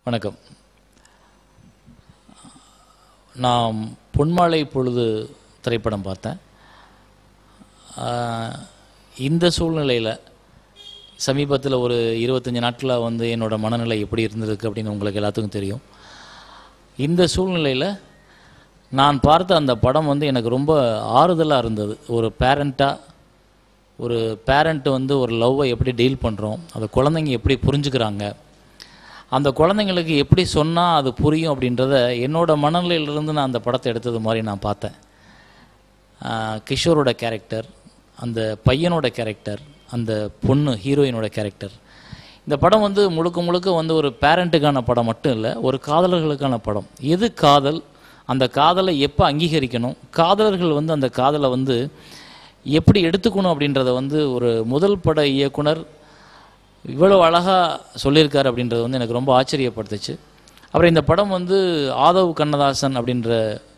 வணக்கம் நான் பொன்மாலை பொழுது திரைப்படம் பார்த்தேன் ஆஹ், இந்த சூழ்நிலையில் சமீபத்தில் ஒரு இருபத்தஞ்சி நாட்களாக வந்து என்னோடய மனநிலை எப்படி இருந்திருக்கு அப்படின்னு உங்களுக்கு எல்லாத்துக்கும் தெரியும் இந்த சூழ்நிலையில் நான் பார்த்த அந்த படம் வந்து எனக்கு ரொம்ப ஆறுதலாக இருந்தது ஒரு பேரண்ட்டாக ஒரு பேரண்ட் வந்து ஒரு லவ்வை எப்படி டீல் பண்ணுறோம் அந்த குழந்தைங்க எப்படி புரிஞ்சுக்கிறாங்க அந்த குழந்தைங்களுக்கு எப்படி சொன்னால் அது புரியும் அப்படின்றத என்னோட மனநிலையிலிருந்து நான் அந்த படத்தை எடுத்தது மாதிரி நான் பார்த்தேன் ஆஹ் கிஷோரோட கேரக்டர் அந்த பையனோட கேரக்டர் அந்த பொண்ணு ஹீரோயினோட கேரக்டர் இந்த படம் வந்து முழுக்க முழுக்க வந்து ஒரு பேரண்ட்டுக்கான படம் மட்டும் இல்லை ஒரு காதலர்களுக்கான படம் எது காதல் அந்த காதலை எப்போ அங்கீகரிக்கணும் காதலர்கள் வந்து அந்த காதலை வந்து எப்படி எடுத்துக்கணும் அப்படின்றத வந்து ஒரு முதல் பட இயக்குனர் இவ்வளோ அழகாக சொல்லியிருக்காரு அப்படின்றது வந்து எனக்கு ரொம்ப ஆச்சரியப்படுத்துச்சு அப்புறம் இந்த படம் வந்து ஆதவ் கண்ணதாசன் அப்படின்ற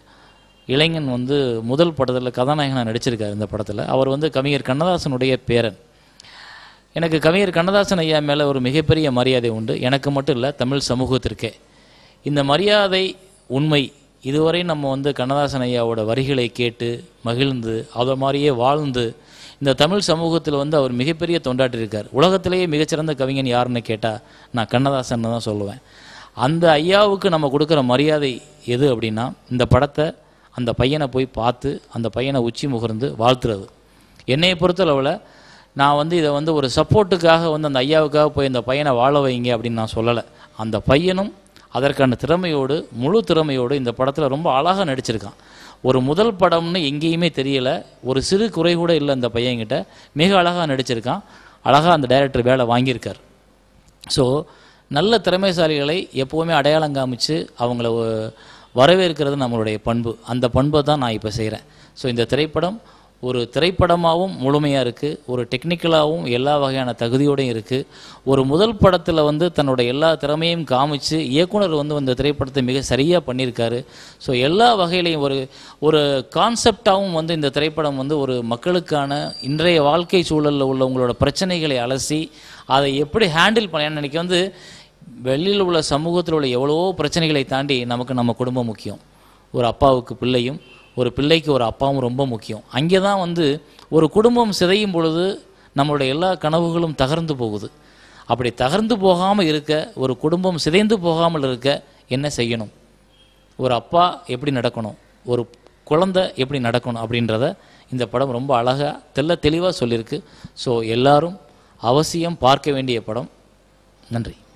இளைஞன் வந்து முதல் படத்தில் கதாநாயகனாக நடிச்சிருக்காரு இந்த படத்தில் அவர் வந்து கவிஞர் கண்ணதாசனுடைய பேரன் எனக்கு கவிஞர் கண்ணதாசன் ஐயா மேலே ஒரு மிகப்பெரிய மரியாதை உண்டு எனக்கு மட்டும் இல்லை தமிழ் சமூகத்திற்கே இந்த மரியாதை உண்மை இதுவரை நம்ம வந்து கண்ணதாசன் ஐயாவோட வரிகளை கேட்டு மகிழ்ந்து அதை மாதிரியே வாழ்ந்து இந்த தமிழ் சமூகத்தில் வந்து அவர் மிகப்பெரிய தொண்டாற்றிருக்கார் உலகத்திலேயே மிகச்சிறந்த கவிஞன் யாருன்னு கேட்டால் நான் கண்ணதாசன் தான் சொல்லுவேன் அந்த ஐயாவுக்கு நம்ம கொடுக்குற மரியாதை எது அப்படின்னா இந்த படத்தை அந்த பையனை போய் பார்த்து அந்த பையனை உச்சி முகர்ந்து வாழ்த்துறது என்னையை பொறுத்தளவில் நான் வந்து இதை வந்து ஒரு சப்போர்ட்டுக்காக வந்து அந்த ஐயாவுக்காக போய் இந்த பையனை வாழ வைங்க அப்படின்னு நான் சொல்லலை அந்த பையனும் அதற்கான திறமையோடு முழு திறமையோடு இந்த படத்தில் ரொம்ப அழகாக நடிச்சிருக்கான் ஒரு முதல் படம்னு எங்கேயுமே தெரியல ஒரு சிறு குறை கூட இல்லை இந்த பையன்கிட்ட மிக அழகாக நடிச்சிருக்கான் அழகாக அந்த டைரக்டர் வேலை வாங்கியிருக்கார் ஸோ நல்ல திறமைசாலிகளை எப்போவுமே அடையாளம் காமிச்சு அவங்கள ஒ- வரவேற்கிறது நம்மளுடைய பண்பு அந்த பண்பை தான் நான் இப்போ செய்கிறேன் ஸோ இந்த திரைப்படம் ஒரு திரைப்படமாகவும் முழுமையாக இருக்குது ஒரு டெக்னிக்கலாகவும் எல்லா வகையான தகுதியோடையும் இருக்குது ஒரு முதல் படத்தில் வந்து தன்னோட எல்லா திறமையும் காமிச்சு இயக்குனர் வந்து அந்த திரைப்படத்தை மிக சரியாக பண்ணியிருக்காரு ஸோ எல்லா வகையிலையும் ஒரு ஒரு கான்செப்டாகவும் வந்து இந்த திரைப்படம் வந்து ஒரு மக்களுக்கான இன்றைய வாழ்க்கை சூழலில் உள்ளவங்களோட பிரச்சனைகளை அலசி அதை எப்படி ஹேண்டில் பண்ண எனக்கு வந்து வெளியில் உள்ள சமூகத்தில் உள்ள எவ்வளவோ பிரச்சனைகளை தாண்டி நமக்கு நம்ம குடும்பம் முக்கியம் ஒரு அப்பாவுக்கு பிள்ளையும் ஒரு பிள்ளைக்கு ஒரு அப்பாவும் ரொம்ப முக்கியம் அங்கே தான் வந்து ஒரு குடும்பம் சிதையும் பொழுது நம்மளுடைய எல்லா கனவுகளும் தகர்ந்து போகுது அப்படி தகர்ந்து போகாமல் இருக்க ஒரு குடும்பம் சிதைந்து போகாமல் இருக்க என்ன செய்யணும் ஒரு அப்பா எப்படி நடக்கணும் ஒரு குழந்தை எப்படி நடக்கணும் அப்படின்றத இந்த படம் ரொம்ப அழகாக தெள்ள தெளிவாக சொல்லியிருக்கு ஸோ எல்லாரும் அவசியம் பார்க்க வேண்டிய படம் நன்றி